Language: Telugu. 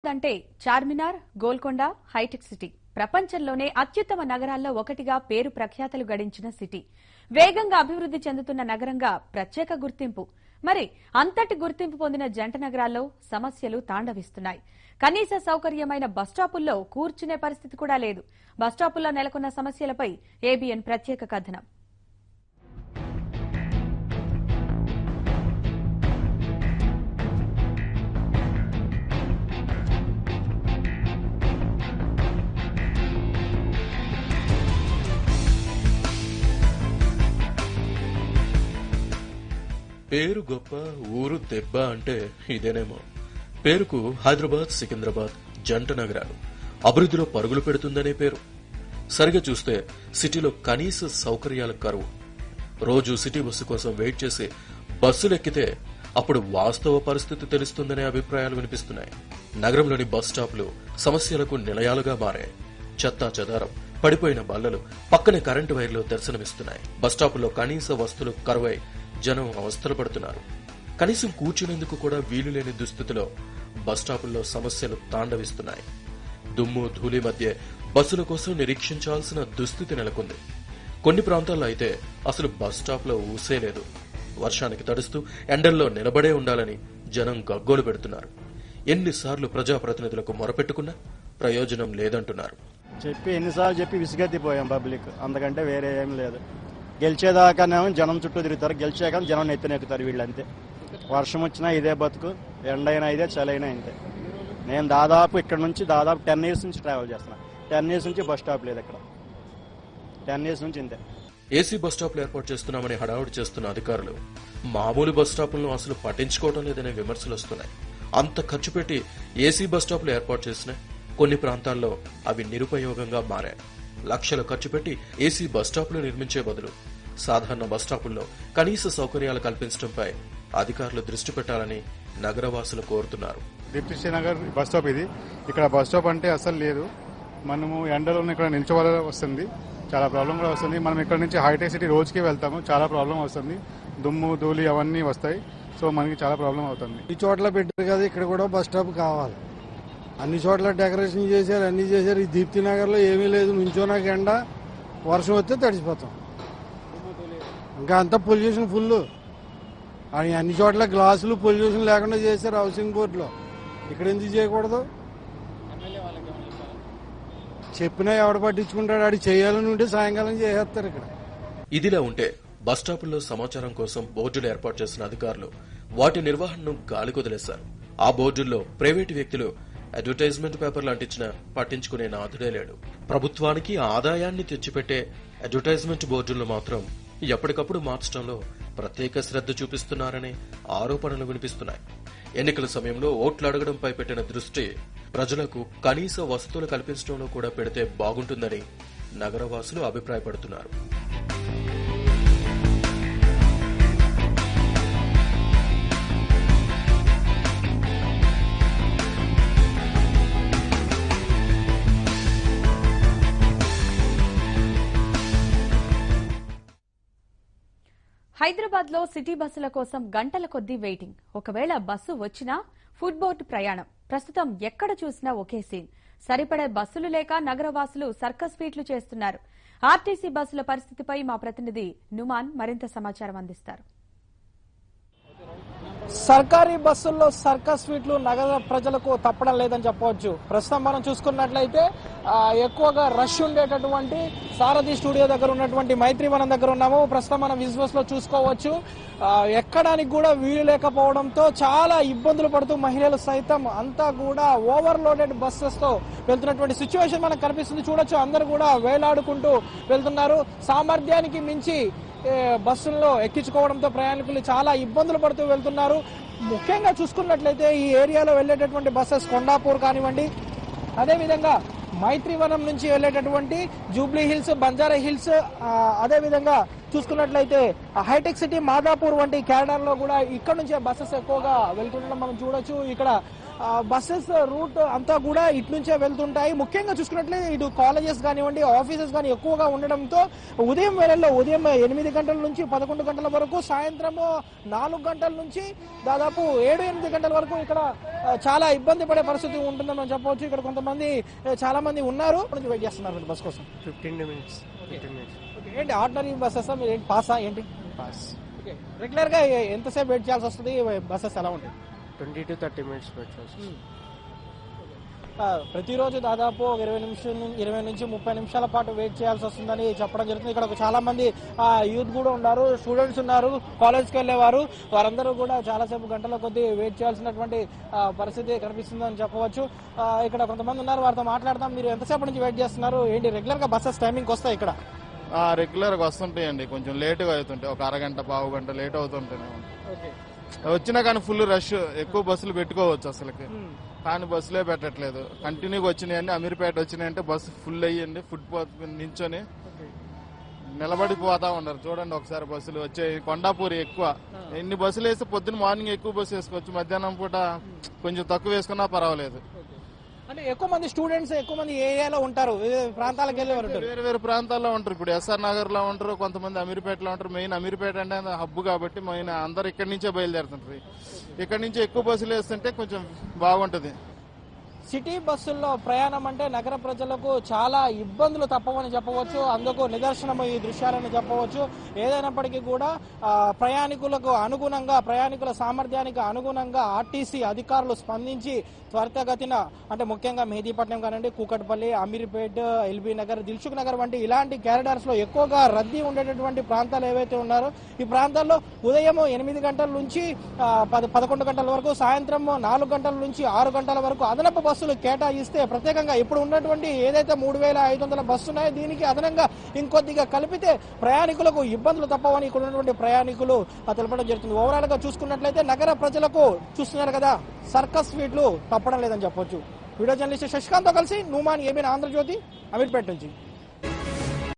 అంటే చార్మినార్ గోల్కొండ హైటెక్ సిటీ ప్రపంచంలోనే అత్యుత్తమ నగరాల్లో ఒకటిగా పేరు ప్రఖ్యాతలు గడించిన సిటీ వేగంగా అభివృద్ది చెందుతున్న నగరంగా ప్రత్యేక గుర్తింపు మరి అంతటి గుర్తింపు పొందిన జంట నగరాల్లో సమస్యలు తాండవిస్తున్నాయి కనీస సౌకర్యమైన బస్టాపుల్లో కూర్చునే పరిస్థితి కూడా లేదు బస్టాపుల్లో నెలకొన్న సమస్యలపై ఏబిఎన్ ప్రత్యేక కథనం పేరు గొప్ప ఊరు దెబ్బ అంటే ఇదేనేమో పేరుకు హైదరాబాద్ సికింద్రాబాద్ జంట నగరాలు అభివృద్ధిలో పరుగులు పెడుతుందనే పేరు సరిగా చూస్తే సిటీలో కనీస సౌకర్యాల కరువు రోజు సిటీ బస్సు కోసం వెయిట్ చేసి బస్సులు ఎక్కితే అప్పుడు వాస్తవ పరిస్థితి తెలుస్తుందనే అభిప్రాయాలు వినిపిస్తున్నాయి నగరంలోని బస్ స్టాప్లు సమస్యలకు నిలయాలుగా మారాయి చెత్తా చెదారం పడిపోయిన బల్లలు పక్కనే కరెంటు వైర్లు దర్శనమిస్తున్నాయి బస్ స్టాపుల్లో కనీస వస్తువులు కరువై జనం అవస్థలు పడుతున్నారు కనీసం కూర్చునేందుకు కూడా వీలు లేని దుస్థితిలో బస్ స్టాపుల్లో సమస్యలు తాండవిస్తున్నాయి దుమ్ము ధూళి మధ్య బస్సుల కోసం నిరీక్షించాల్సిన దుస్థితి నెలకొంది కొన్ని ప్రాంతాల్లో అయితే అసలు బస్ స్టాప్ లో ఊసే లేదు వర్షానికి తడుస్తూ ఎండల్లో నిలబడే ఉండాలని జనం గగ్గోలు పెడుతున్నారు ఎన్నిసార్లు ప్రజాప్రతినిధులకు మొరపెట్టుకున్నా ప్రయోజనం లేదంటున్నారు చెప్పి ఎన్నిసార్లు చెప్పి విసిగెత్తిపోయాం పబ్లిక్ అందుకంటే వేరే ఏం లేదు గెలిచేదాకానేమో జనం చుట్టూ తిరుగుతారు గెలిచాక జనం నెత్తినెక్కుతారు వీళ్ళంతే వర్షం వచ్చినా ఇదే బతుకు ఎండైనా ఇదే చలైనా ఇంతే నేను దాదాపు ఇక్కడ నుంచి దాదాపు టెన్ ఇయర్స్ నుంచి ట్రావెల్ చేస్తున్నా టెన్ ఇయర్స్ నుంచి బస్ స్టాప్ లేదు ఇక్కడ టెన్ ఇయర్స్ నుంచి ఇంతే ఏసీ బస్ స్టాప్లు ఏర్పాటు చేస్తున్నామని హడావుడి చేస్తున్న అధికారులు మామూలు బస్ స్టాపులను అసలు పట్టించుకోవడం లేదనే విమర్శలు వస్తున్నాయి అంత ఖర్చు పెట్టి ఏసీ బస్ స్టాపులు ఏర్పాటు చేసిన కొన్ని ప్రాంతాల్లో అవి నిరుపయోగంగా మారాయి లక్షలు ఖర్చు పెట్టి ఏసీ బస్ స్టాపులు నిర్మించే బదులు సాధారణ బస్ స్టాపుల్లో కనీస సౌకర్యాలు కల్పించడంపై అధికారులు దృష్టి పెట్టాలని నగరవాసులు కోరుతున్నారు డిప్టీ శ్రీనగర్ బస్ స్టాప్ ఇది ఇక్కడ బస్ స్టాప్ అంటే అసలు లేదు మనము ఎండలో ఇక్కడ నిల్చోవాల్సి వస్తుంది చాలా ప్రాబ్లం కూడా వస్తుంది మనం ఇక్కడ నుంచి హైటెక్ సిటీ రోజుకి వెళ్తాము చాలా ప్రాబ్లం వస్తుంది దుమ్ము ధూళి అవన్నీ వస్తాయి సో మనకి చాలా ప్రాబ్లం అవుతుంది ఈ చోట్ల పెట్టారు కదా ఇక్కడ కూడా బస్ స్టాప్ కావాలి అన్ని చోట్ల డెకరేషన్ చేశారు అన్ని చేశారు ఈ దీప్తి నగర్ లో ఏమీ లేదు నుంచోనాక ఎండ వర్షం వస్తే తడిసిపోతాం ఇంకా అంతా పొల్యూషన్ ఫుల్ అని అన్ని చోట్ల గ్లాసులు పొల్యూషన్ లేకుండా చేశారు హౌసింగ్ బోర్డులో ఇక్కడ ఎందుకు చేయకూడదు చెప్పినా ఎవడు పట్టించుకుంటాడు ఆడి చేయాలని ఉంటే సాయంకాలం చేసేస్తారు ఇక్కడ ఇదిలా ఉంటే బస్ స్టాపుల్లో సమాచారం కోసం బోర్డులు ఏర్పాటు చేసిన అధికారులు వాటి నిర్వహణను గాలికొదిలేశారు ఆ బోర్డుల్లో ప్రైవేటు వ్యక్తులు అడ్వర్టైజ్మెంట్ పేపర్లు అంటించినా పట్టించుకునే నాథుడే లేడు ప్రభుత్వానికి ఆదాయాన్ని తెచ్చిపెట్టే అడ్వర్టైజ్మెంట్ బోర్డులను మాత్రం ఎప్పటికప్పుడు మార్చడంలో ప్రత్యేక శ్రద్ధ చూపిస్తున్నారనే ఆరోపణలు వినిపిస్తున్నాయి ఎన్నికల సమయంలో ఓట్లు అడగడంపై పెట్టిన దృష్టి ప్రజలకు కనీస వసతులు కల్పించడంలో కూడా పెడితే బాగుంటుందని నగరవాసులు అభిప్రాయపడుతున్నారు హైదరాబాద్ లో సిటీ బస్సుల కోసం గంటల కొద్దీ వెయిటింగ్ ఒకవేళ బస్సు వచ్చినా ఫుడ్ బోర్డు ప్రయాణం ప్రస్తుతం ఎక్కడ చూసినా ఒకే సీన్ సరిపడే బస్సులు లేక నగరవాసులు సర్కస్ ఫీట్లు చేస్తున్నారు ఆర్టీసీ బస్సుల పరిస్థితిపై మా ప్రతినిధి నుమాన్ మరింత సమాచారం అందిస్తారు సర్కారీ బస్సుల్లో సర్కస్ ఫీట్లు నగర ప్రజలకు తప్పడం లేదని చెప్పవచ్చు ప్రస్తుతం మనం చూసుకున్నట్లయితే ఆ, ఎక్కువగా రష్ ఉండేటటువంటి సారథి స్టూడియో దగ్గర ఉన్నటువంటి మైత్రివనం దగ్గర ఉన్నాము ప్రస్తుతం మనం విజువల్స్ లో చూసుకోవచ్చు ఆ, ఎక్కడానికి కూడా వీలు లేకపోవడంతో చాలా ఇబ్బందులు పడుతూ మహిళలు సైతం అంతా కూడా ఓవర్లోడెడ్ బస్సెస్ తో వెళ్తున్నటువంటి సిచ్యువేషన్ మనకు కనిపిస్తుంది చూడొచ్చు అందరూ కూడా వేలాడుకుంటూ వెళ్తున్నారు సామర్థ్యానికి మించి ఏ, బస్సుల్లో ఎక్కించుకోవడంతో ప్రయాణికులు చాలా ఇబ్బందులు పడుతూ వెళ్తున్నారు ముఖ్యంగా చూసుకున్నట్లయితే ఈ ఏరియాలో వెళ్ళేటటువంటి బస్సెస్ కొండాపూర్ కానివ్వండి అదేవిధంగా మైత్రివనం నుంచి వెళ్ళేటటువంటి జూబ్లీ హిల్స్ బంజారా హిల్స్ ఆ, అదేవిధంగా చూసుకున్నట్లయితే ఆ హైటెక్ సిటీ మాదాపూర్ వంటి క్యాడర్ లో కూడా ఇక్కడ నుంచే బస్సెస్ ఎక్కువగా వెళ్తుండడం మనం చూడొచ్చు ఇక్కడ బస్సెస్ రూట్ అంతా కూడా ఇటు నుంచే వెళ్తుంటాయి ముఖ్యంగా చూసుకున్నట్లయితే ఇటు కాలేజెస్ కానివ్వండి ఆఫీసెస్ కానీ ఎక్కువగా ఉండడంతో ఉదయం వేళల్లో ఉదయం ఎనిమిది గంటల నుంచి పదకొండు గంటల వరకు సాయంత్రం నాలుగు గంటల నుంచి దాదాపు ఏడు ఎనిమిది గంటల వరకు ఇక్కడ ఆ, చాలా ఇబ్బంది పడే పరిస్థితి ఉంటుందని మనం చెప్పవచ్చు ఇక్కడ కొంతమంది ఆ, చాలా మంది ఉన్నారు ఇక్కడ నుంచి వెయిట్ చేస్తున్నారు బస్ కోసం fifteen minutes fifteen minutes okay, ఏంటి ఆర్డినరీ బస్సెస్ ఏంటి పాసా ఏంటి పాస్ రెగ్యులర్ గా ఎ- ఎంతసేపు వెయిట్ చేయాల్సి వస్తుంది బస్సెస్ ఎలా ఉంటాయి ట్వంటీ టు థర్టీ మినిట్స్ పెట్టవచ్చు ఆ, ప్రతిరోజు దాదాపు ఒక ఇరవై నిమిషం ను- ఇరవై నుంచి ముప్పై నిమిషాల పాటు వెయిట్ చేయాల్సి వస్తుందని చెప్పడం జరుగుతుంది ఇక్కడ ఒక చాలా మంది ఆ, యూత్ కూడా ఉన్నారు స్టూడెంట్స్ ఉన్నారు కాలేజ్కి వెళ్ళేవారు వారందరూ కూడా చాలాసేపు గంటల కొద్దీ వెయిట్ చేయాల్సినటువంటి ఆ, పరిస్థితి కనిపిస్తుందని చెప్పవచ్చు ఆ, ఇక్కడ కొంతమంది ఉన్నారు వారితో మాట్లాడదాం మీరు ఎంతసేపు నుంచి వెయిట్ చేస్తున్నారు ఏంటి రెగ్యులర్ గా బస్సెస్ టైమింగ్ వస్తాయి ఇక్కడ రెగ్యులర్ గా వస్తుంటాయండి కొంచెం లేటుగా అవుతుంటాయి ఒక అరగంట పావు గంట లేట్ అవుతుంటాయి వచ్చినా కానీ ఫుల్ రష్ ఎక్కువ బస్సులు పెట్టుకోవచ్చు అసలుకి కానీ బస్సులే పెట్టట్లేదు కంటిన్యూగా వచ్చినాయండి అమీర్పేట వచ్చినాయంటే బస్సు ఫుల్ అయ్యండి ఫుడ్ పాత్ మీద నించొని నిలబడిపోతా ఉన్నారు చూడండి ఒకసారి బస్సులు వచ్చే కొండాపూరి ఎక్కువ ఎన్ని బస్సులు వేస్తే పొద్దున్న మార్నింగ్ ఎక్కువ బస్సు వేసుకోవచ్చు మధ్యాహ్నం పూట కొంచెం తక్కువ వేసుకున్నా పర్వాలేదు అంటే ఎక్కువ మంది స్టూడెంట్స్ ఎక్కువ మంది ఏరియాలో ఉంటారు వివిధ ప్రాంతాలకు వెళ్ళేవారు ఉంటారు వేరే వేరే ప్రాంతాల్లో ఉంటారు ఇప్పుడు ఎస్ఆర్ నగర్ లో ఉంటారు కొంతమంది అమీర్పేటలో ఉంటారు మెయిన్ అమీర్పేట అంటే హబ్ కాబట్టి మెయిన్ అందరు ఇక్కడి నుంచే బయలుదేరుతుంటారు ఇక్కడి నుంచి ఎక్కువ బస్సులు వేస్తుంటే కొంచెం బాగుంటది సిటీ బస్సుల్లో ప్రయాణం అంటే నగర ప్రజలకు చాలా ఇబ్బందులు తప్పవని చెప్పవచ్చు అందుకు నిదర్శనం ఈ దృశ్యాలని చెప్పవచ్చు ఏదైనప్పటికీ కూడా ఆ, ప్రయాణికులకు అనుగుణంగా ప్రయాణికుల సామర్థ్యానికి అనుగుణంగా ఆర్టీసీ అధికారులు స్పందించి త్వరితగతిన అంటే ముఖ్యంగా మెహదీపట్నం కానివ్వండి కూకట్పల్లి అమీర్పేట్ ఎల్బీ నగర్ దిల్సుఖ్ నగర్ వంటి ఇలాంటి క్యారిడార్స్ లో ఎక్కువగా రద్దీ ఉండేటటువంటి ప్రాంతాలు ఏవైతే ఉన్నారో ఈ ప్రాంతాల్లో ఉదయం ఎనిమిది గంటల నుంచి ఆ, పద- పదకొండు గంటల వరకు సాయంత్రం నాలుగు గంటల నుంచి ఆరు గంటల వరకు అదనపు బస్సులు కేటాయిస్తే ప్రత్యేకంగా ఇప్పుడు ఉన్నటువంటి ఏదైతే మూడు వేల ఐదు వందల బస్సు ఉన్నాయో దీనికి అదనంగా ఇంకొద్దిగా కలిపితే ప్రయాణికులకు ఇబ్బందులు తప్పవని ఇక్కడ ఉన్నటువంటి ప్రయాణికులు ఆ, తెలపడం జరుగుతుంది ఓవరాల్ గా చూసుకున్నట్లయితే నగర ప్రజలకు చూస్తున్నారు కదా సర్కస్ ఫీట్లు తప్పడం లేదని చెప్పొచ్చు వీడియో జర్నలిస్ట్ శశికాంత్ తో కలిసి నూమాన్ ఏబిన్ ఆంధ్రజ్యోతి అమీర్పేట నుంచి